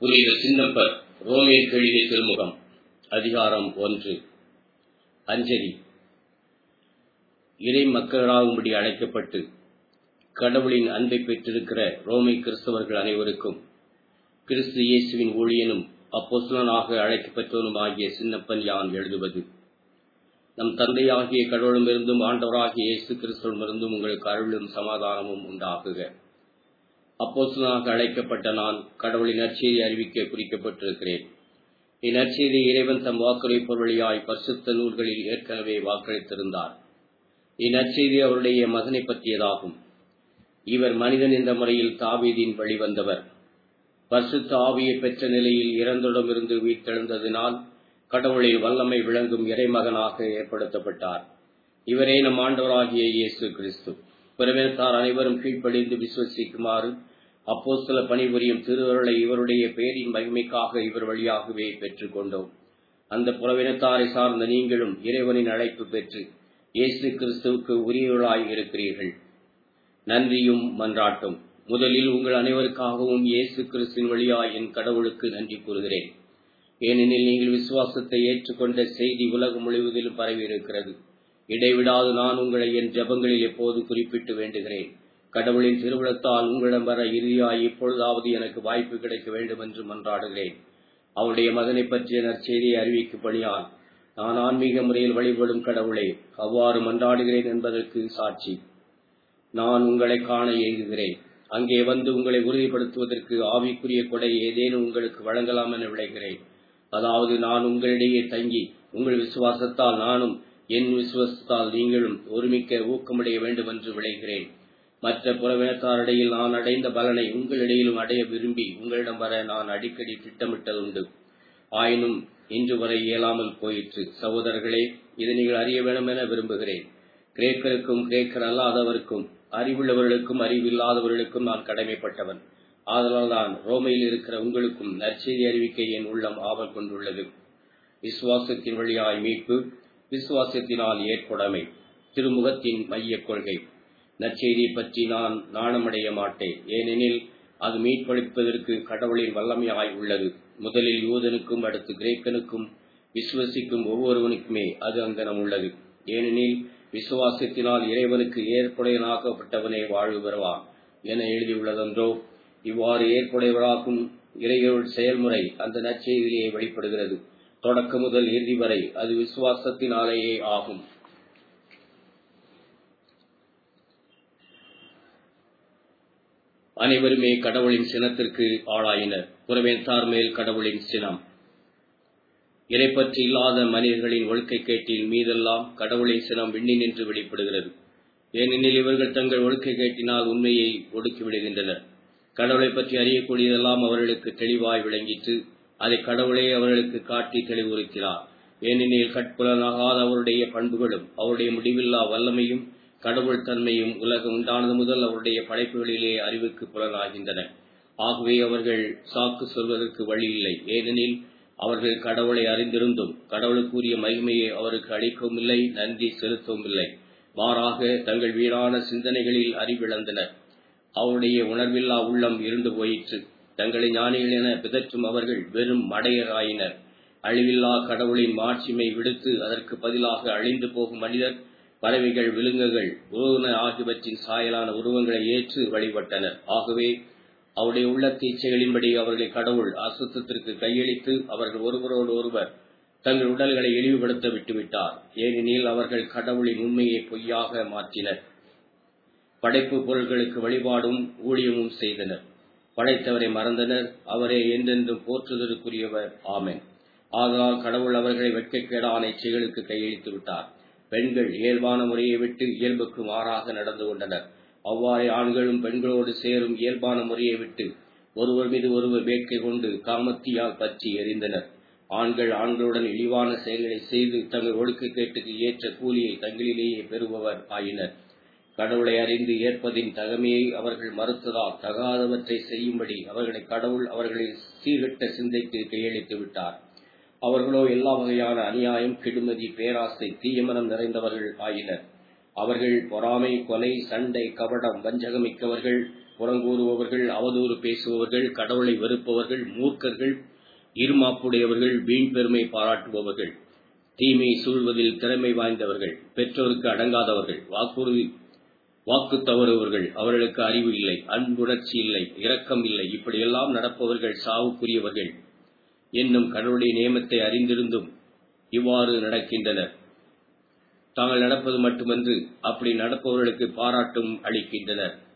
புனித சின்னப்பர் ரோமேற்கு எழுதிய திருமுகம் அதிகாரம் ஒன்று அஞ்சலி இறை மக்களாகும்படி அழைக்கப்பட்டு கடவுளின் அன்பை பெற்றிருக்கிற ரோமை கிறிஸ்தவர்கள் அனைவருக்கும் கிறிஸ்து இயேசுவின் ஊழியனும் அப்போஸ்தலனாக அழைக்கப்பட்டவனும் ஆகிய சின்னப்பன் யான் எழுதுவது நம் தந்தையாகிய கடவுளுமிருந்தும் ஆண்டவராகிய இயேசு கிறிஸ்துவிடமிருந்தும் உங்களுக்கு அருளும் சமாதானமும் உண்டாகுக அப்போஸ்தலனாக அழைக்கப்பட்ட நான் கடவுளின் நற்செய்தி அறிவிக்க குறிக்கப்பட்டிருக்கிறேன் இந்நற்செய்தி இறைவன் தம் வாக்குரைப்பொரு வழியாய் பரிசுத்த நூல்களில் ஏற்கனவே வாக்களித்திருந்தார் இந்நற்செய்தி அவருடைய மகனை பற்றியதாகும் இவர் மனிதன் என்ற முறையில் தாவீதின் வழிவந்தவர் பரிசுத்த ஆவியை பெற்ற நிலையில் இறந்தோடமிருந்து உயிர்த்தெழுந்ததினால் கடவுளில் வல்லமை விளங்கும் இறைமகனாக ஏற்படுத்தப்பட்டார் இவரே நம் ஆண்டவராகிய இயேசு கிறிஸ்து பிறவினத்தார் அனைவரும் கீழ்ப்படிந்து விசுவசிக்குமாறு அப்போஸ்தல பணிபுரியும் திருவருளை இவருடைய பேரின் மகிமைக்காக இவர் வழியாகவே பெற்றுக் கொண்டோம் அந்த புறவினத்தாரை சார்ந்த நீங்களும் இறைவனின் அழைப்பு பெற்று இயேசு கிறிஸ்துவுக்கு உரியவர்களாய் இருக்கிறீர்கள் நன்றியும் மன்றாட்டும் முதலில் உங்கள் அனைவருக்காகவும் இயேசு கிறிஸ்துவின் வழியாய் என் கடவுளுக்கு நன்றி கூறுகிறேன் ஏனெனில் நீங்கள் விசுவாசத்தை ஏற்றுக்கொண்ட செய்தி உலகம் முழுவதிலும் பரவி இருக்கிறது இடைவிடாது நான் உங்களை என் ஜபங்களில் எப்போது குறிப்பிட்டு வேண்டுகிறேன் கடவுளின் திருவிழத்தால் உங்களிடம் வர இறுதியாய் இப்பொழுதாவது எனக்கு வாய்ப்பு கிடைக்க வேண்டும் என்று மன்றாடுகிறேன் அவருடைய மகனை பற்றிய நற்செய்தியை அறிவிக்கும்படியால் நான் ஆன்மீக முறையில் வழிபடும் கடவுளே அவ்வாறு மன்றாடுகிறேன் என்பதற்கு சாட்சி நான் உங்களை காண ஏங்குகிறேன் அங்கே வந்து உங்களை உறுதிப்படுத்துவதற்கு ஆவிக்குரிய கொடை ஏதேனும் உங்களுக்கு வழங்கலாம் என விளைகிறேன் அதாவது நான் உங்களிடையே தங்கி உங்கள் விசுவாசத்தால் நானும் என் விசுவாசத்தால் நீங்களும் ஒருமிக்க ஊக்கமடைய வேண்டும் என்று விளைகிறேன் மற்ற புறவினத்தாரிடையில் நான் அடைந்த பலனை உங்களிடையிலும் அடைய விரும்பி உங்களிடம் வர நான் அடிக்கடி திட்டமிட்டதுண்டு ஆயினும் இன்று வரை இயலாமல் போயிற்று சகோதரர்களே இதை நீங்கள் அறிய வேண்டும் என விரும்புகிறேன் கிரேக்கருக்கும் கிரேக்கர் அல்லாதவருக்கும் அறிவுள்ளவர்களுக்கும் அறிவில்லாதவர்களுக்கும் நான் கடமைப்பட்டவன் ஆதலால் தான் ரோமையில் இருக்கிற உங்களுக்கும் நற்செய்தி அறிவிக்க என் உள்ளம் ஆவல் கொண்டுள்ளது விசுவாசத்தின் வழியாய் மீட்பு விசுவாசத்தினால் ஏற்புடைமை திருமுகத்தின் மைய கொள்கை நற்செய்தியை பற்றி நான் நாணமடைய மாட்டேன் ஏனெனில் அது மீட்பளிப்பதற்கு கடவுளின் வல்லமையாய் உள்ளது முதலில் யூதனுக்கும் அடுத்து கிரேக்கனுக்கும் விசுவசிக்கும் ஒவ்வொருவனுக்குமே அது அங்கனம் உள்ளது ஏனெனில் விசுவாசத்தினால் இறைவனுக்கு ஏற்புடையனாக்கப்பட்டவனே வாழ்வு பெறுவான் என எழுதியுள்ளதென்றோ இவ்வாறு ஏற்புடையவராக்கும் இறையொருள் செயல்முறை அந்த நற்செய்தியிலேயே வெளிப்படுகிறது தொடக்க முதல் இறுதி வரை அது விசுவாசத்தினாலேயே ஆகும் அனைவருமே கடவுளின் சினத்திற்கு ஆளாயினர் புறவேற்றார் மேல் கடவுளின் சினம் இறை பற்றி இல்லாத மனிதர்களின் ஒழுக்கை கேட்டில் மீதெல்லாம் கடவுளின் சினம் விண்ணி நின்று வெளிப்படுகிறது ஏனெனில் இவர்கள் தங்கள் ஒழுக்கை கேட்டினால் உண்மையை ஒடுக்கி விடுகின்றனர் கடவுளை பற்றி அறியக்கூடியதெல்லாம் அவர்களுக்கு தெளிவாய் விளங்கிற்று அதை கடவுளே அவர்களுக்கு காட்டி தெளிவுறுத்தினார் ஏனெனில் கட்புலனாகாத அவருடைய பண்புகளும் அவருடைய முடிவில்லா வல்லமையும் கடவுள் தன்மையும் உலகம் உண்டானது முதல் அவருடைய படைப்புகளிலே அறிவுக்கு புலனாகின்றன ஆகவே அவர்கள் சாக்கு சொல்வதற்கு வழி இல்லை ஏனெனில் அவர்கள் கடவுளை அறிந்திருந்தும் கடவுளுக்குரிய மகிமையை அவருக்கு அளிக்கவும் இல்லை நன்றி செலுத்தவும் இல்லை மாறாக தங்கள் வீணான சிந்தனைகளில் அறிவிழந்தனர் அவருடைய உணர்வில்லா உள்ளம் இருந்து போயிற்று தங்களை ஞானிகள் என பிதற்றும் அவர்கள் வெறும் மடையராயினர் அழிவில்லா கடவுளின் மாட்சிமை விடுத்து அதற்கு பதிலாக அழிந்து போகும் மனிதர் பறவைகள் விலங்குகள் உருவன ஆகியவற்றின் சாயலான உருவங்களை ஏற்று வழிபட்டனர் ஆகவே அவருடைய உள்ளத்து இச்சைகளின்படி அவர்களை கடவுள் அசுத்தத்திற்கு கையளித்து அவர்கள் ஒருவரோடு ஒருவர் தங்கள் உடல்களை இழிவுபடுத்த விட்டுவிட்டார் ஏனெனில் அவர்கள் கடவுளின் உண்மையை பொய்யாக மாற்றினர் படைப்பு பொருட்களுக்கு வழிபாடும் ஊழியமும் செய்தனர் படைத்தவரை மறந்தனர் அவரே என்றென்றும் போற்றுதலுக்குரியவர் ஆமென் ஆதலால் கடவுள் அவர்களை வெட்கக்கேடான இச்சைகளுக்கு கையளித்து விட்டார் பெண்கள் இயல்பான முறையை விட்டு இயல்புக்கு மாறாக நடந்து கொண்டனர் அவ்வாறே ஆண்களும் பெண்களோடு சேரும் இயல்பான முறையை விட்டு ஒருவர் மீது ஒருவர் வேட்கை கொண்டு காமத்தியால் பற்றி எறிந்தனர் ஆண்கள் ஆண்களுடன் இழிவான செயல்களை செய்து தங்கள் ஒழுக்க கேட்டுக்கு ஏற்ற கூலியை தங்களிலேயே பெறுபவர் ஆயினர் கடவுளை அறிந்து ஏற்பதின் தகமையை அவர்கள் மறுத்ததால் தகாதவற்றை செய்யும்படி அவர்களை கடவுள் அவர்களின் சீர்கட்ட சிந்தைக்கு கையளித்து விட்டார் அவர்களோ எல்லா வகையான அநியாயம் கெடுமதி பேராசை தீயமனம் நிறைந்தவர்கள் ஆயினர் அவர்கள் பொறாமை கொலை சண்டை கபடம் வஞ்சகமிக்கவர்கள் புறங்கூறுபவர்கள் அவதூறு பேசுபவர்கள் கடவுளை வெறுப்பவர்கள் மூர்க்கர்கள் இருமாப்புடையவர்கள் வீண் பெருமை பாராட்டுபவர்கள் தீமை சூழ்வதில் திறமை வாய்ந்தவர்கள் பெற்றோருக்கு அடங்காதவர்கள் வாக்குறுதி வாக்கு தவறுவர்கள் அவர்களுக்கு அறிவு இல்லை அன்புணர்ச்சி இல்லை இரக்கம் இல்லை இப்படியெல்லாம் நடப்பவர்கள் சாவுக்குரியவர்கள் என்னும் கடவுளுடைய நியமத்தை அறிந்திருந்தும் இவ்வாறு நடக்கின்றனர் தாங்கள் நடப்பது மட்டுமன்று அப்படி நடப்பவர்களுக்கு பாராட்டும் அளிக்கின்றனர்